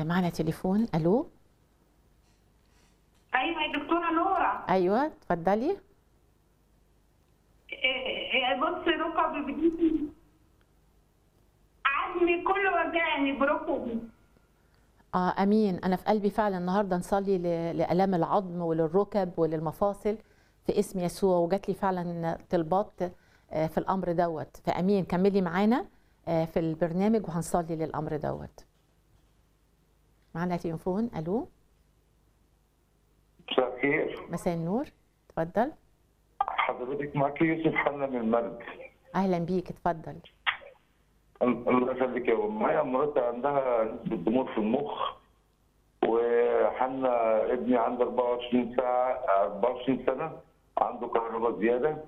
معنا تليفون الو ايوه يا دكتوره نوره ايوه اتفضلي إيه، إيه، بص ركبي بتجيبني عظمي كله وجعني بركبي اه امين انا في قلبي فعلا النهارده نصلي ل- لالام العظم وللركب وللمفاصل في اسم يسوع وجات لي فعلا طلبات آه، في الامر دوت فامين كملي معانا آه، في البرنامج وهنصلي للامر دوت معنا تليفون الو مساء الخير مساء النور اتفضل حضرتك معك يوسف حنا من المرج اهلا بيك اتفضل الله يخليك يا ام معايا مراتي عندها نسبه ضمور في المخ وحنا ابني عنده 24 ساعه 24 سنه عنده كهرباء زياده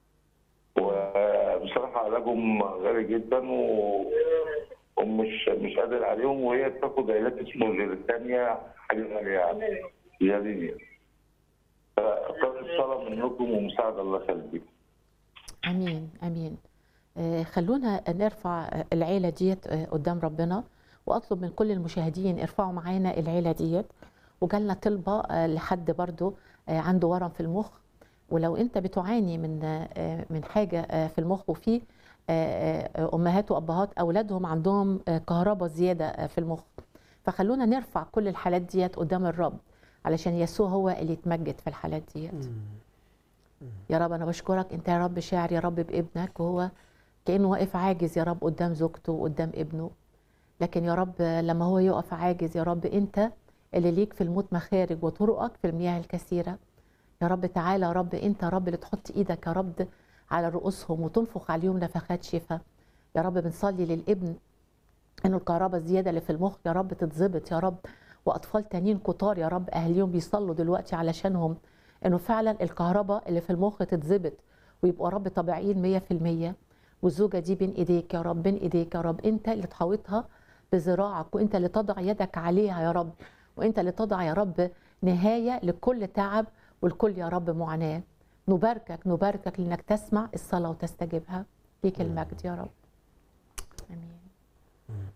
وبصراحه علاجهم غالي جدا و ومش مش قادر عليهم وهي بتاخد علاج اسمه جيرتانيا حاجه غاليه يعني غاليه فطلب الصلاه منكم ومساعده الله يخليك امين امين آه، خلونا نرفع آه، العيله ديت آه، قدام ربنا واطلب من كل المشاهدين ارفعوا معانا العيله ديت وجالنا طلبه آه، لحد برضو آه، عنده ورم في المخ ولو انت بتعاني من آه، من حاجه آه، في المخ وفي آه، آه، امهات وابهات اولادهم عندهم آه، كهرباء زياده آه، في المخ فخلونا نرفع كل الحالات ديت قدام الرب علشان يسوع هو اللي يتمجد في الحالات ديت يا رب انا بشكرك انت يا رب شاعر يا رب بابنك وهو كانه واقف عاجز يا رب قدام زوجته وقدام ابنه لكن يا رب لما هو يقف عاجز يا رب انت اللي ليك في الموت مخارج وطرقك في المياه الكثيره يا رب تعالى يا رب انت يا رب اللي تحط ايدك يا رب على رؤوسهم وتنفخ عليهم نفخات شفاء يا رب بنصلي للابن انه الكهرباء الزياده اللي في المخ يا رب تتظبط يا رب واطفال تانيين كتار يا رب اهاليهم بيصلوا دلوقتي علشانهم انه فعلا الكهرباء اللي في المخ تتظبط ويبقوا يا رب طبيعيين 100% والزوجه دي بين ايديك يا رب بين ايديك يا رب انت اللي تحوطها بذراعك وانت اللي تضع يدك عليها يا رب وانت اللي تضع يا رب نهايه لكل تعب ولكل يا رب معاناه نباركك نباركك لانك تسمع الصلاه وتستجيبها ليك المجد يا رب امين